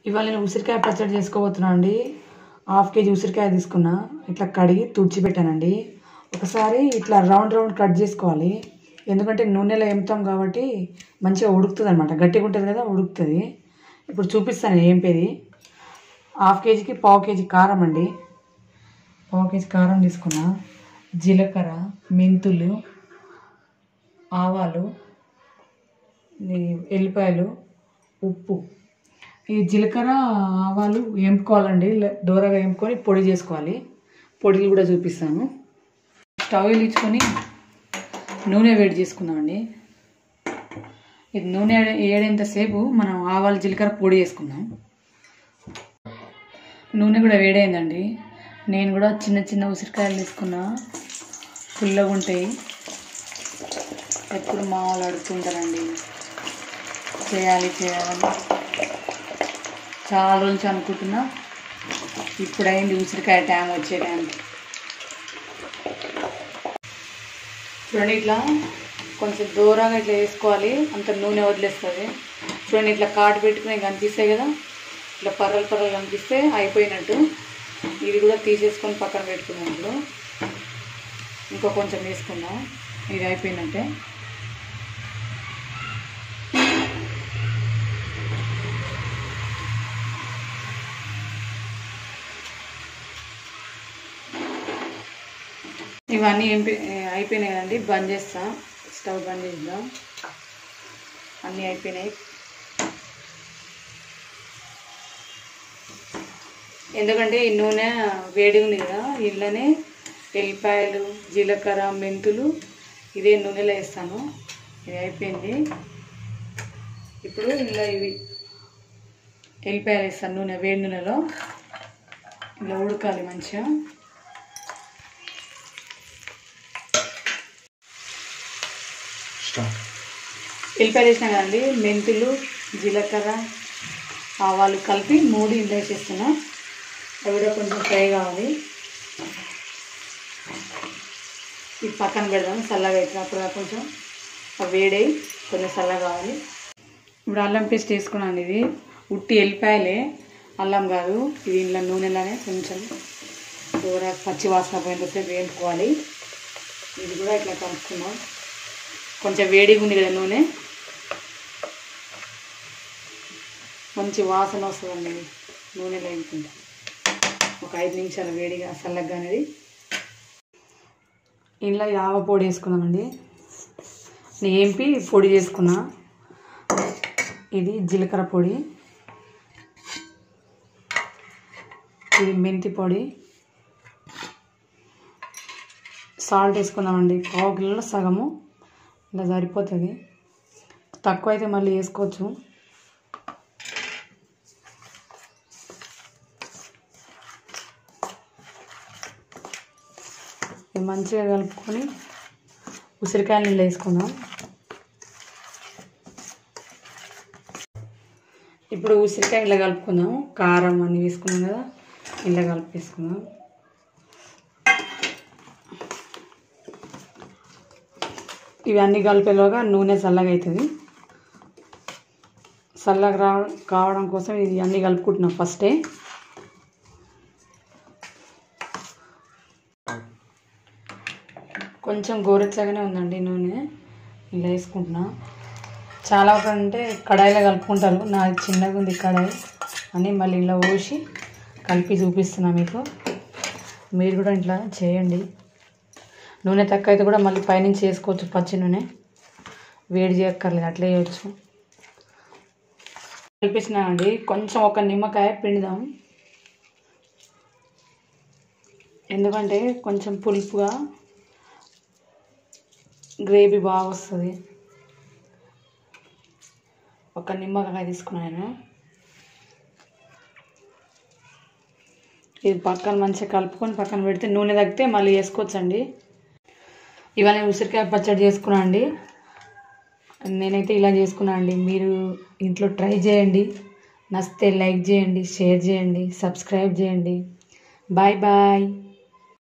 ఇవాళ నేను ఉసిరికాయ పచ్చడి చేసుకోబోతున్నా అండి హాఫ్ కేజీ ఉసిరికాయ తీసుకున్నా ఇట్లా కడిగి తుడిచిపెట్టానండి ఒకసారి ఇట్లా రౌండ్ రౌండ్ కట్ చేసుకోవాలి ఎందుకంటే నూనెలో ఎంపుతాం కాబట్టి మంచిగా ఉడుకుతుంది అనమాట గట్టిగా ఉంటుంది కదా ఉడుకుతుంది ఇప్పుడు చూపిస్తాను ఏంపేది హాఫ్ కేజీకి పావు కేజీ కారం అండి పావు కేజీ కారం తీసుకున్నా జీలకర్ర మెంతులు ఆవాలు ఈ ఎల్లిపాయలు ఉప్పు ఈ జీలకర్ర ఆవాలు వేంపుకోవాలండి లే- దూరగా వేంపుకొని పొడి చేసుకోవాలి పొడిలు కూడా చూపిస్తాను స్టవ్ వెలిగించుకొని నూనె వేడి చేసుకుందామండి ఇది నూనె ఏడే- ఏడేంతసేపు మనం ఆవాలు జీలకర్ర పొడి చేసుకుందాం నూనె కూడా వేడైందండి నేను కూడా చిన్న చిన్న ఉసిరికాయలు తీసుకున్నా పుల్లగా ఉంటాయి ఎప్పుడు మా వాళ్ళు అడుగుతుంటారండి చేయాలి చేయాలని చాలా రోజుల నుంచి అనుకుంటున్నా ఇప్పుడు అయింది ఉసిరికాయ టైం వచ్చే టైంకి చూడండి ఇట్లా కొంచెం దూరంగా ఇట్లా వేసుకోవాలి అంత నూనె వదిలేస్తుంది చూడండి ఇట్లా కాటు పెట్టుకుని కనిపిస్తాయి కదా ఇట్లా పర్రలు పర్రలు కనిపిస్తే అయిపోయినట్టు ఇది కూడా తీసేసుకొని పక్కన పెట్టుకున్నాం ఇప్పుడు ఇంకో కొంచెం వేసుకుందాం ఇది అయిపోయినట్టే ఇవన్నీ ఏంపి అయిపోయినాయి కదండి బంద్ చేస్తా స్టవ్ బంద్ చేద్దాం అన్నీ అయిపోయినాయి ఎందుకంటే ఈ నూనె వేడి ఉంది కదా ఇళ్ళనే ఎల్లిపాయలు జీలకర్ర మెంతులు ఇదే నూనెలో వేస్తాను ఇది అయిపోయింది ఇప్పుడు ఇలా ఇవి ఎల్లిపాయలు వేస్తాను నూనె వేడి నూనెలో ఇలా ఉడకాలి మంచిగా స్టార్ట్ ఎల్లిపాయలు వేసినా కదండి మెంతులు జీలకర్ర ఆవాలు కలిపి మూడు ఇంట్లో వేసేస్తున్నా అవి కూడా కొంచెం ఫ్రై కావాలి ఇది పక్కన పెడదాం చల్లగా అవుతున్నప్పుడు కొంచెం అవి వేడై కొంచెం చల్లగా కావాలి ఇప్పుడు అల్లం పేస్ట్ వేసుకున్నాను ఇది ఉట్టి ఎల్లిపాయలే అల్లం కాదు ఇది ఇంట్లో నూనెలానే కొంచెం కూర పచ్చి వాసన పోయినంతసేపు వేపుకోవాలి ఇది కూడా ఇట్లా కలుపుకున్నాం కొంచెం వేడిగా ఉంది కదా నూనె మంచి వాసన వస్తుందండి నూనె లేకుండా ఒక ఐదు నిమిషాలు వేడిగా చల్లగా అనేది ఇంట్లో యావ పొడి వేసుకుందామండి నేను ఏంపి పొడి చేసుకున్నా ఇది జీలకర్ర పొడి ఇది మెంతి పొడి సాల్ట్ వేసుకుందామండి పావు కిలోలో సగము ఇలా సరిపోతుంది తక్కువ అయితే మళ్ళీ వేసుకోవచ్చు ఇది మంచిగా కలుపుకొని ఉసిరికాయలు నీళ్ళు వేసుకుందాం ఇప్పుడు ఉసిరికాయ ఇలా కలుపుకుందాం కారం అన్నీ వేసుకున్నాం కదా ఇలా కలిపేసుకుందాం ఇవన్నీ కలిపేలోగా నూనె చల్లగా అవుతుంది చల్లగా రా కావడం కోసం ఇది అన్నీ కలుపుకుంటున్నాం ఫస్టే కొంచెం గోరెచ్చగానే ఉందండి నూనె ఇలా వేసుకుంటున్నా చాలా అంటే కడాయిలో కలుపుకుంటారు నాది చిన్నగా ఉంది కడాయి అని మళ్ళీ ఇలా పోసి కలిపి చూపిస్తున్నా మీకు మీరు కూడా ఇట్లా చేయండి నూనె తక్కువ అయితే కూడా మళ్ళీ పైనుంచి వేసుకోవచ్చు పచ్చి నూనె వేడి చేయక్కర్లేదు అట్లే చేయొచ్చు కలిపిస్తున్నానండి కొంచెం ఒక నిమ్మకాయ పిండుదాం ఎందుకంటే కొంచెం పులుపుగా గ్రేవీ బాగా వస్తుంది ఒక నిమ్మకాయ తీసుకున్నాను ఇది పక్కన మంచిగా కలుపుకొని పక్కన పెడితే నూనె తగ్గితే మళ్ళీ వేసుకోవచ్చండి ఇవాళ నేను ఉసిరికాయ పచ్చడి చేసుకున్నా అండి నేనైతే ఇలా చేసుకున్నా అండి మీరు ఇంట్లో ట్రై చేయండి నచ్చితే లైక్ చేయండి షేర్ చేయండి సబ్స్క్రైబ్ చేయండి బాయ్ బాయ్